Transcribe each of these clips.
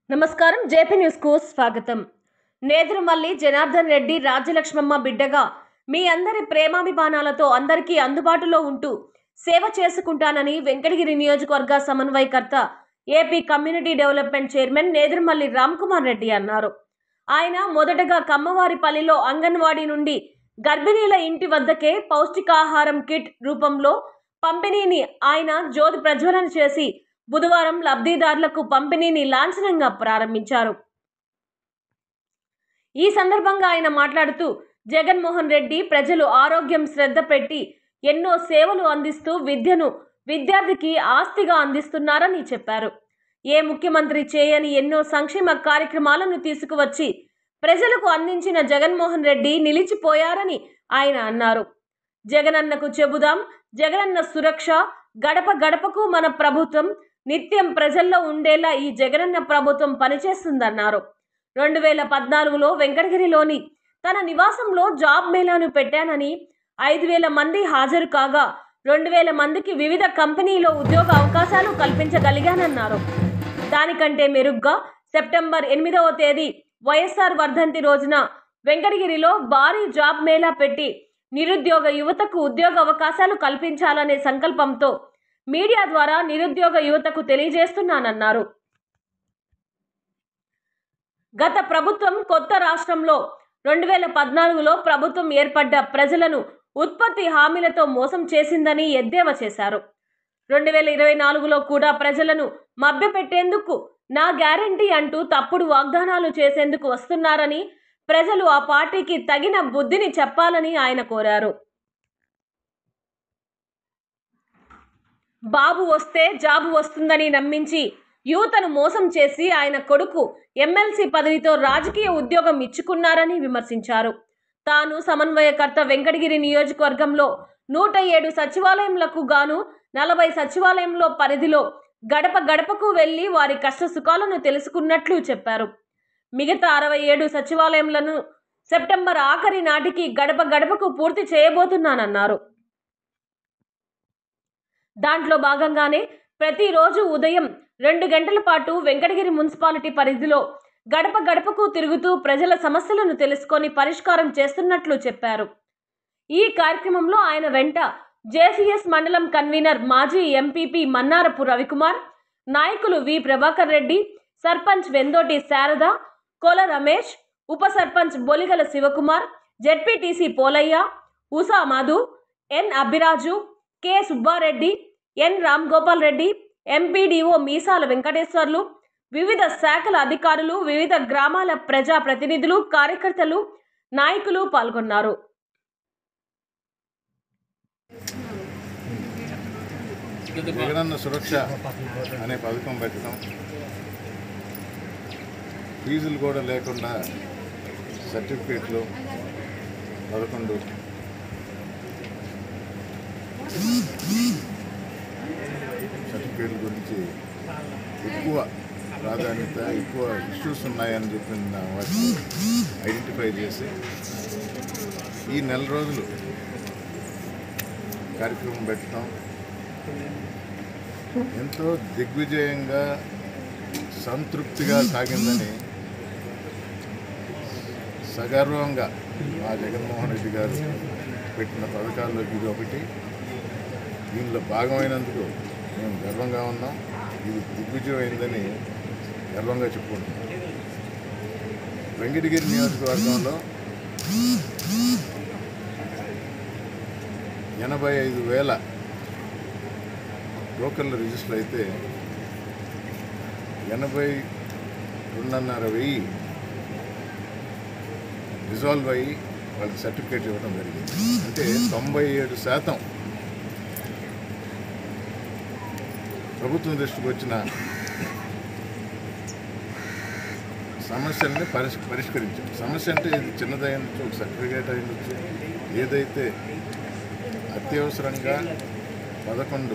నమస్కారం JP news కు స్వాగతం నేదురుమల్లి జనార్దన్ రెడ్డి రాజ్యలక్ష్మమ్మ బిడ్డగా మీ అందరి ప్రేమాభిమానాలతో అందరికీ అందుబాటులో ఉంటూ సేవ చేసుకుంటానని వెంకటగిరి నియోజకవర్గ సమన్వయకర్త AP community development chairman Nedurumalli Ram Kumar Reddy అన్నారు ఆయన మొదటగా కమ్మవారిపల్లిలో అంగన్వాడీ నుండి గర్భిణీల ఇంటి వద్దకే పౌష్టికాహారం కిట్ రూపంలో పంపిణీని ఆయన జ్యోతి ప్రజ్వలన చేసి బుధవారం లబ్ధిదారులకు పంపిణీని లాంఛనంగా ప్రారంభించారు ఈ సందర్భంగా ఆయన మాట్లాడుతూ జగన్మోహన్ రెడ్డి ప్రజలు ఆరోగ్యం శ్రద్ధ పెట్టి ఎన్నో సేవలు అందిస్తూ విద్యను విద్యార్థికి ఆస్తిగా అందిస్తున్నారని చెప్పారు ఏ ముఖ్యమంత్రి చేయని ఎన్నో సంక్షేమ కార్యక్రమాలను తీసుకువచ్చి ప్రజలకు అందించిన జగన్మోహన్ రెడ్డి నిలిచిపోయారని ఆయన అన్నారు జగనన్నకు చెబుదాం జగనన్న సురక్ష గడప గడపకు మన ప్రభుత్వం నిత్యం ప్రజల్లో ఉండేలా ఈ జగనన్న ప్రభుత్వం పనిచేస్తుందన్నారు రెండు వేల పద్నాలుగులో వెంకటగిరిలోని తన నివాసంలో జాబ్ మేళాను పెట్టానని ఐదు వేల మంది హాజరు కాగా రెండు వేల మందికి వివిధ కంపెనీలో ఉద్యోగ అవకాశాలు కల్పించగలిగానన్నారు దానికంటే మెరుగ్గా సెప్టెంబర్ ఎనిమిదవ తేదీ వైఎస్ఆర్ వర్ధంతి రోజున వెంకటగిరిలో భారీ జాబ్ మేళా పెట్టి నిరుద్యోగ యువతకు ఉద్యోగ అవకాశాలు కల్పించాలనే సంకల్పంతో మీడియా ద్వారా నిరుద్యోగ యువతకు తెలియజేస్తున్నానన్నారు గత ప్రభుత్వం కొత్త రాష్ట్రంలో రెండు వేల పద్నాలుగులో ప్రభుత్వం ఏర్పడ్డ ప్రజలను ఉత్పత్తి హామీలతో మోసం చేసిందని ఎద్దేవా చేశారు రెండు వేల ఇరవై నాలుగులో కూడా ప్రజలను మభ్యపెట్టేందుకు నా గ్యారంటీ అంటూ తప్పుడు వాగ్దానాలు చేసేందుకు వస్తున్నారని ప్రజలు ఆ పార్టీకి తగిన బుద్ధిని చెప్పాలని ఆయన కోరారు బాబు వస్తే జాబు వస్తుందని నమ్మించి యువతను మోసం చేసి ఆయన కొడుకు ఎమ్మెల్సీ పదవితో రాజకీయ ఉద్యోగం ఇచ్చుకున్నారని విమర్శించారు తాను సమన్వయకర్త వెంకటగిరి నియోజకవర్గంలో నూట ఏడు సచివాలయములకు గాను నలభై సచివాలయంలో పరిధిలో గడప గడపకు వెళ్లి వారి కష్ట సుఖాలను తెలుసుకున్నట్లు చెప్పారు మిగతా అరవై ఏడు సచివాలయంలను సెప్టెంబర్ ఆఖరి నాటికి గడప గడపకు పూర్తి చేయబోతున్నానన్నారు దాంట్లో భాగంగానే ప్రతిరోజు ఉదయం రెండు గంటల పాటు వెంకటగిరి మున్సిపాలిటీ పరిధిలో గడప గడపకు తిరుగుతూ ప్రజల సమస్యలను తెలుసుకొని పరిష్కారం చేస్తున్నట్లు చెప్పారు ఈ కార్యక్రమంలో ఆయన వెంట జేసీఎస్ మండలం కన్వీనర్ మాజీ ఎంపీపీ మన్నారపు రవికుమార్ నాయకులు వి ప్రభాకర్ రెడ్డి సర్పంచ్ వెందోటి శారద కోల రమేష్ ఉప sarpanch Boligala Sivakumar ZPTC Polaiah Usha Madhu N Abhiraju K Subbareddy N Ram Gopal Reddy MPDO Meesala Venkateswarlu వివిధ శాఖల అధికారులు వివిధ గ్రామాల ప్రజా ప్రతినిధులు కార్యకర్తలు నాయకులు పాల్గొన్నారు జగనన్న సురక్ష అనే పథకం పెట్టడం ఫీజులు కూడా లేకుండా సర్టిఫికేట్లు పదకొండు సర్టిఫికేట్ల గురించి ఎక్కువ ప్రాధాన్యత ఎక్కువ ఇష్యూస్ ఉన్నాయని చెప్పిన వాటిని ఐడెంటిఫై చేసి ఈ నెల రోజులు కార్యక్రమం పెట్టడం ఎంతో దిగ్విజయంగా సంతృప్తిగా సాగిందని సగర్వంగా మా జగన్మోహన్ రెడ్డి గారు పెట్టిన పథకాల్లో ఇది ఒకటి దీనిలో భాగమైనందుకు మేము గర్వంగా ఉన్నాం ఇది దిగ్విజయమైందని గర్వంగా చెప్పుకుంటున్నాం వెంకటగిరి నియోజకవర్గంలో ఎనభై ఐదు వేల టోకన్ల రిజిస్టర్ అయితే ఎనభై రెండున్నర వెయ్యి రిజాల్వ్ అయ్యి వాళ్ళకి సర్టిఫికేట్ ఇవ్వడం జరిగింది అంటే తొంభై ఏడు శాతం ప్రభుత్వం దృష్టికి వచ్చిన సమస్యల్ని పరిష్ పరిష్కరించాం సమస్య అంటే ఇది చిన్నదై ఉండొచ్చు ఒక సర్టిఫికేట్ అయి ఉండొచ్చు ఏదైతే అత్యవసరంగా పదకొండు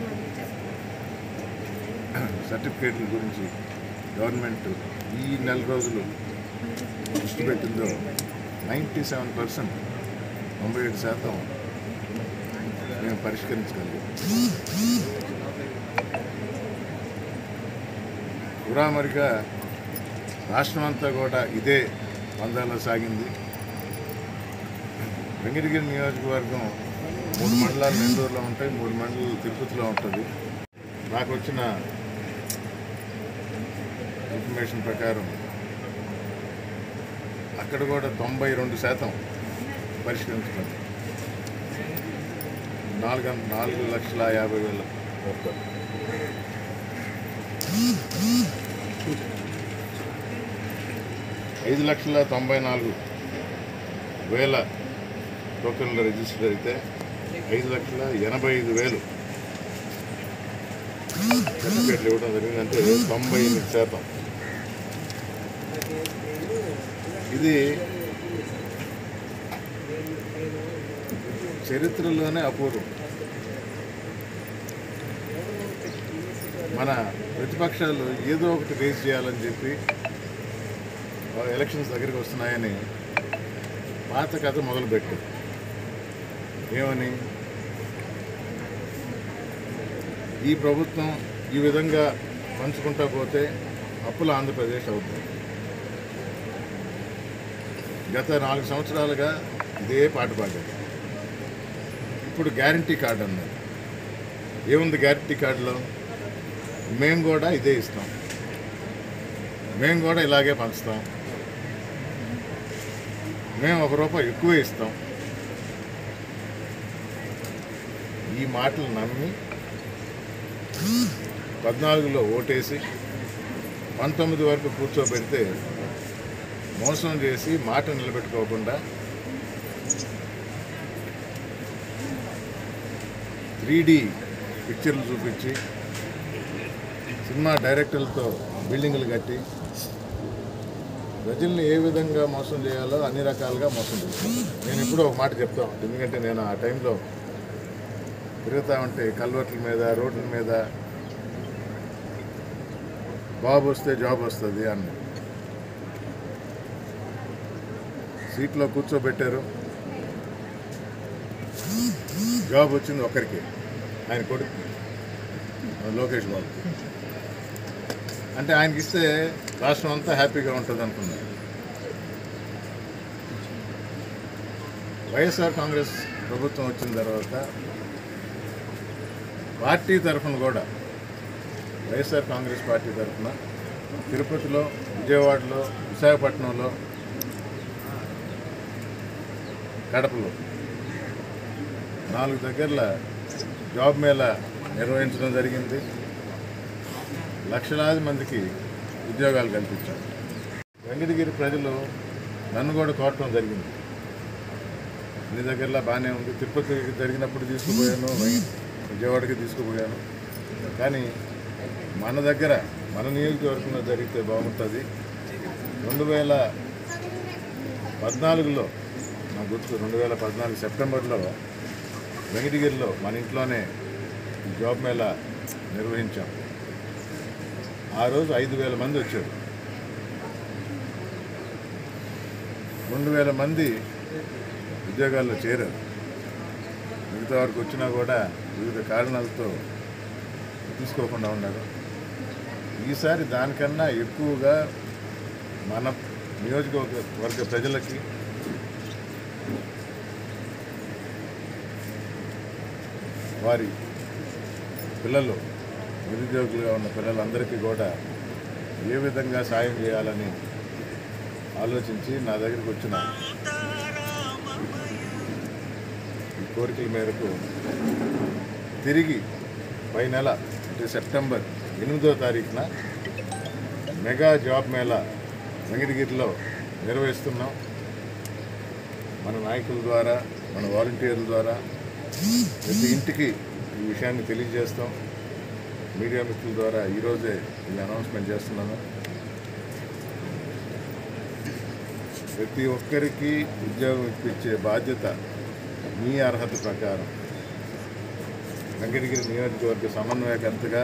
సర్టిఫికేట్ల గురించి గవర్నమెంట్ ఈ నెల రోజులు దృష్టి పెట్టిందో నైంటీ సెవెన్ పర్సెంట్ తొంభై ఏడు శాతం మేము పరిష్కరించగలిగాం ఉరామరిగా రాష్ట్రం అంతా కూడా ఇదే పందాలో సాగింది వెంకటగిరి నియోజకవర్గం మూడు మండలాలు నెల్లూరులో ఉంటాయి మూడు మండలాలు తిరుపతిలో ఉంటుంది నాకు వచ్చిన ఇన్ఫర్మేషన్ ప్రకారం అక్కడ కూడా తొంభై రెండు శాతం పరిష్కరించబడింది నాలుగు నాలుగు లక్షల యాభై వేల వరకు ఐదు లక్షల తొంభై నాలుగు వేల టోకెన్లు రిజిస్టర్ అయితే ఐదు లక్షల ఎనభై ఐదు వేలు సర్టిఫికేట్లు ఇవ్వడం జరిగింది అంటే తొంభై ఎనిమిది శాతం ఇది చరిత్రలోనే అపూర్వం మన ప్రతిపక్షాలు ఏదో ఒకటి రేస్ చేయాలని చెప్పి ఆ ఎలక్షన్స్ దగ్గరికి వస్తున్నాయని పాత కథ మొదలుపెట్టు ఏమని ఈ ప్రభుత్వం ఈ విధంగా పంచుకుంటా పోతే అప్పుల ఆంధ్రప్రదేశ్ అవుతుంది గత నాలుగు సంవత్సరాలుగా ఇదే పాట పాడారు ఇప్పుడు గ్యారంటీ కార్డు అన్నారు ఏముంది గ్యారంటీ కార్డులో మేము కూడా ఇదే ఇస్తాం మేము కూడా ఇలాగే పంచుతాం మేము ఒక రూపాయి ఎక్కువ ఇస్తాం ఈ మాటలు నమ్మి పద్నాలుగులో ఓటేసి పంతొమ్మిది వరకు కూర్చోబెడితే మోసం చేసి మాట నిలబెట్టుకోకుండా త్రీ డి పిక్చర్లు చూపించి సినిమా డైరెక్టర్లతో బిల్డింగులు కట్టి ప్రజల్ని ఏ విధంగా మోసం చేయాలో అన్ని రకాలుగా మోసం చేస్తాను నేను ఇప్పుడు ఒక మాట చెప్తా ఉంటాను ఎందుకంటే నేను ఆ టైంలో తిరుగుతూ ఉంటే కల్వర్ట్ల మీద రోడ్ల మీద బాబు వస్తే జాబ్ వస్తుంది అన్న సీట్లో కూర్చోబెట్టారు జాబ్ వచ్చింది ఒకరికి ఆయన కొడుకు లోకేష్ బాబు అంటే ఆయనకి ఇస్తే రాష్ట్రం అంతా హ్యాపీగా ఉంటుంది అనుకున్నారు వైఎస్ఆర్ కాంగ్రెస్ ప్రభుత్వం వచ్చిన తర్వాత పార్టీ తరఫున కూడా వైఎస్ఆర్ కాంగ్రెస్ పార్టీ తరఫున తిరుపతిలో విజయవాడలో విశాఖపట్నంలో కడపలో నాలుగు దగ్గరల జాబ్ మేళా నిర్వహించడం జరిగింది లక్షలాది మందికి ఉద్యోగాలు కల్పించాం వెంకటగిరి ప్రజలు నన్ను కూడా కోరటం జరిగింది అన్ని దగ్గరలా బాగానే ఉంది తిరుపతికి జరిగినప్పుడు తీసుకుపోయాను వై- విజయవాడకి తీసుకుపోయాను కానీ మన దగ్గర మన నియోజకవర్గంలో జరిగితే బాగుంటుంది రెండు వేల పద్నాలుగులో నాకు గుర్తు రెండు వేల పద్నాలుగు సెప్టెంబర్లో వెంకటగిరిలో మన ఇంట్లోనే ఈ జాబ్ మేళా నిర్వహించాం ఆ రోజు ఐదు వేల మంది వచ్చారు రెండు వేల మంది ఉద్యోగాల్లో చేరారు మిగతా వరకు వచ్చినా కూడా వివిధ కారణాలతో తీసుకోకుండా ఉన్నారు ఈసారి దానికన్నా ఎక్కువగా మన నియోజకవర్గ వర్గ ప్రజలకి వారి పిల్లలు నిరుద్యోగులుగా ఉన్న పిల్లలందరికీ కూడా ఏ విధంగా సాయం చేయాలని ఆలోచించి నా దగ్గరికి వచ్చిన ఈ కోరికల మేరకు తిరిగి పై నెల అంటే సెప్టెంబర్ ఎనిమిదో తారీఖున మెగా జాబ్ మేళా వెంకటగిరిలో నిర్వహిస్తున్నాం మన నాయకుల ద్వారా మన వాలంటీర్ల ద్వారా ప్రతి ఇంటికి ఈ విషయాన్ని తెలియజేస్తాం మీడియా మిత్రుల ద్వారా ఈరోజే ఈ అనౌన్స్మెంట్ చేస్తున్నాను ప్రతి ఒక్కరికి ఉద్యోగం ఇప్పించే బాధ్యత మీ అర్హత ప్రకారం వెంకటగిరి నియోజకవర్గ సమన్వయకర్తగా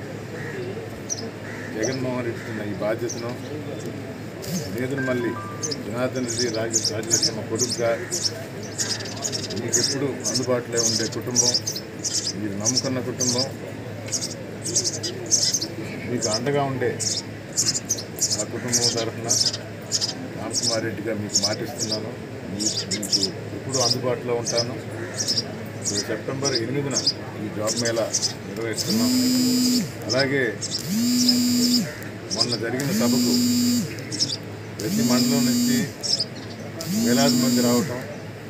జగన్మోహన్ రెడ్డి ఇచ్చిన ఈ బాధ్యతను నేదురుమల్లి జనార్దన్ రెడ్డి రాజ రాజలక్ష్మ కొడుకుగా మీకు ఎప్పుడు అందుబాటులో ఉండే కుటుంబం మీరు నమ్ముకున్న కుటుంబం మీకు అండగా ఉండే మా కుటుంబం తరఫున రామ్కుమార్ రెడ్డిగా మీకు మాటిస్తున్నాను మీ- మీకు ఎప్పుడూ అందుబాటులో ఉంటాను ఇప్పుడు సెప్టెంబర్ ఎనిమిదిన ఈ జాబ్ మేళా నిర్వహిస్తున్నాం అలాగే మొన్న జరిగిన సభకు ప్రతి మండలం నుంచి వేలాది మంది రావటం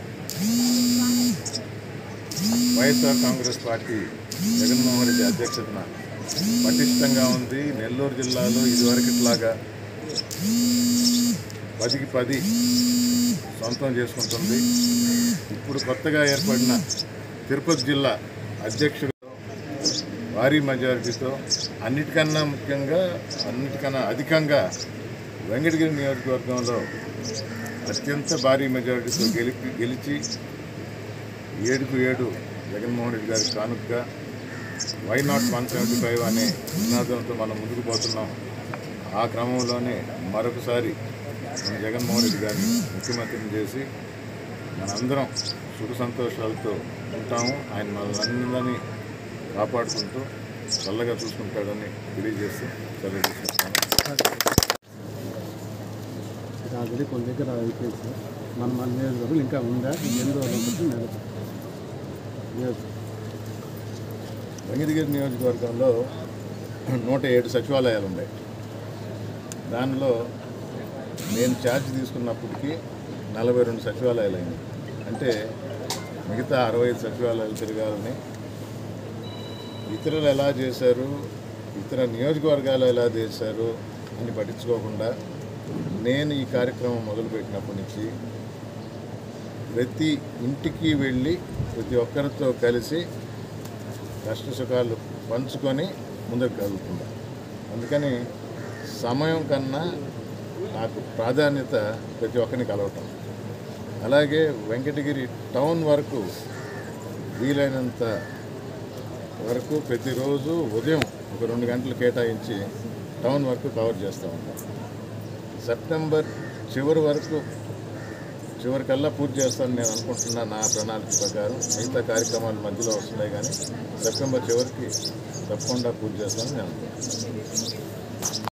వైఎస్ఆర్ కాంగ్రెస్ పార్టీ జగన్మోహన్ రెడ్డి అధ్యక్షతన పటిష్టంగా ఉంది నెల్లూరు జిల్లాలో ఇదివరకట్లాగా పదికి పది సొంతం చేసుకుంటుంది ఇప్పుడు కొత్తగా ఏర్పడిన తిరుపతి జిల్లా అధ్యక్షుడు భారీ మెజారిటీతో అన్నిటికన్నా ముఖ్యంగా అన్నిటికన్నా అధికంగా వెంకటగిరి నియోజకవర్గంలో అత్యంత భారీ మెజారిటీతో గెలిపి గెలిచి ఏడుకు ఏడు జగన్మోహన్ రెడ్డి గారి కానుకగా why not one seventy five అనే నినాదంతో మనం ముందుకు పోతున్నాం ఆ క్రమంలోనే మరొకసారి మన జగన్మోహన్ రెడ్డి గారిని ముఖ్యమంత్రిని చేసి మనందరం సుఖ సంతోషాలతో ఉంటాము ఆయన మనల్ని కాపాడుకుంటూ చల్లగా చూసుకుంటాడని తెలియజేస్తూ సెలవు తీసుకుంటాను ఆల్రెడీ కొన్ని దగ్గర అయిపోయింది సార్ మన మన నియోజకవర్గం ఇంకా ఉందా ఎన్ని రోజులు ఒకటి నెల నియోజకవర్గం వెంకటగిరి నియోజకవర్గంలో నూట ఏడు సచివాలయాలు ఉన్నాయి దానిలో నేను ఛార్జ్ తీసుకున్నప్పటికీ నలభై రెండు సచివాలయాలు అయినాయి అంటే మిగతా అరవై ఐదు సచివాలయాలు తిరగాలని ఇతరులు ఎలా చేశారు ఇతర నియోజకవర్గాలు ఎలా చేశారు అని పట్టించుకోకుండా నేను ఈ కార్యక్రమం మొదలుపెట్టినప్పటి నుంచి ప్రతి ఇంటికి వెళ్ళి ప్రతి ఒక్కరితో కలిసి కష్ట సుఖాలు పంచుకొని ముందుకు కదులుతున్నా అందుకని సమయం కన్నా నాకు ప్రాధాన్యత ప్రతి ఒక్కరిని కలవటం అలాగే వెంకటగిరి టౌన్ వరకు వీలైనంత వరకు ప్రతిరోజు ఉదయం ఒక రెండు గంటలు కేటాయించి టౌన్ వరకు కవర్ చేస్తూ ఉంటాం సెప్టెంబర్ చివరి వరకు చివరికల్లా పూర్తి చేస్తానని నేను అనుకుంటున్నా నా ప్రణాళిక ప్రకారం మిగతా కార్యక్రమాలు మధ్యలో వస్తున్నాయి కానీ సెప్టెంబర్ చివరికి తప్పకుండా పూర్తి చేస్తానని నేను అనుకుంటున్నాను